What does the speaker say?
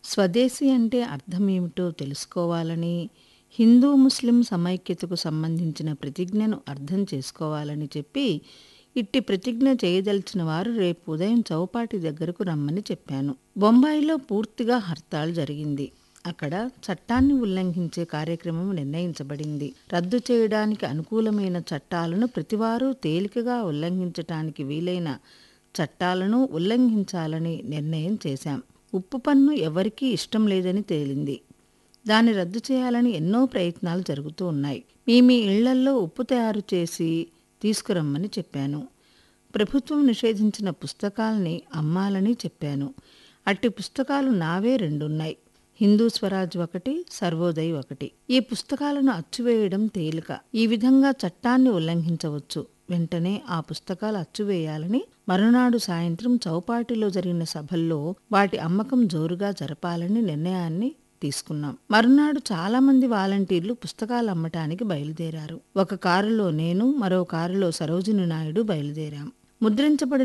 స్వదేశీ అంటే అర్థమేమిటో తెలుసుకోవాలని హిందూ ముస్లిం సమైక్యతకు సంబంధించిన ప్రతిజ్ఞను అర్థం చేసుకోవాలని చెప్పి ఇట్టి ప్రతిజ్ఞ చేయదలిచిన వారు రేపు ఉదయం చౌపాటి దగ్గరకు రమ్మని చెప్పాను బొంబాయిలో పూర్తిగా హర్తాళ్ జరిగింది అక్కడ చట్టాన్ని ఉల్లంఘించే కార్యక్రమం నిర్ణయించబడింది రద్దు చేయడానికి అనుకూలమైన చట్టాలను ప్రతివారు తేలికగా ఉల్లంఘించటానికి వీలైన చట్టాలను ఉల్లంఘించాలని నిర్ణయం చేశాం ఉప్పు పన్ను ఎవరికీ ఇష్టం లేదని తేలింది దాన్ని రద్దు చేయాలని ఎన్నో ప్రయత్నాలు జరుగుతూ ఉన్నాయి మీ మీ ఇళ్లల్లో ఉప్పు తయారు చేసి తీసుకురమ్మని చెప్పాను ప్రభుత్వం నిషేధించిన పుస్తకాలని అమ్మాలని చెప్పాను అట్టి పుస్తకాలు నావే రెండున్నాయి హిందూ స్వరాజ్ ఒకటి సర్వోదయ్ ఒకటి ఈ పుస్తకాలను అచ్చువేయడం తేలిక ఈ విధంగా చట్టాన్ని ఉల్లంఘించవచ్చు వెంటనే ఆ పుస్తకాలు అచ్చువేయాలని మరునాడు సాయంత్రం చౌపాటిలో జరిగిన సభల్లో వాటి అమ్మకం జోరుగా జరపాలని నిర్ణయాన్ని తీసుకున్నాం మరునాడు చాలా మంది వాలంటీర్లు పుస్తకాలు అమ్మటానికి బయలుదేరారు ఒక కారులో నేను మరో కారులో సరోజిని నాయుడు బయలుదేరాం ముద్రించబడిన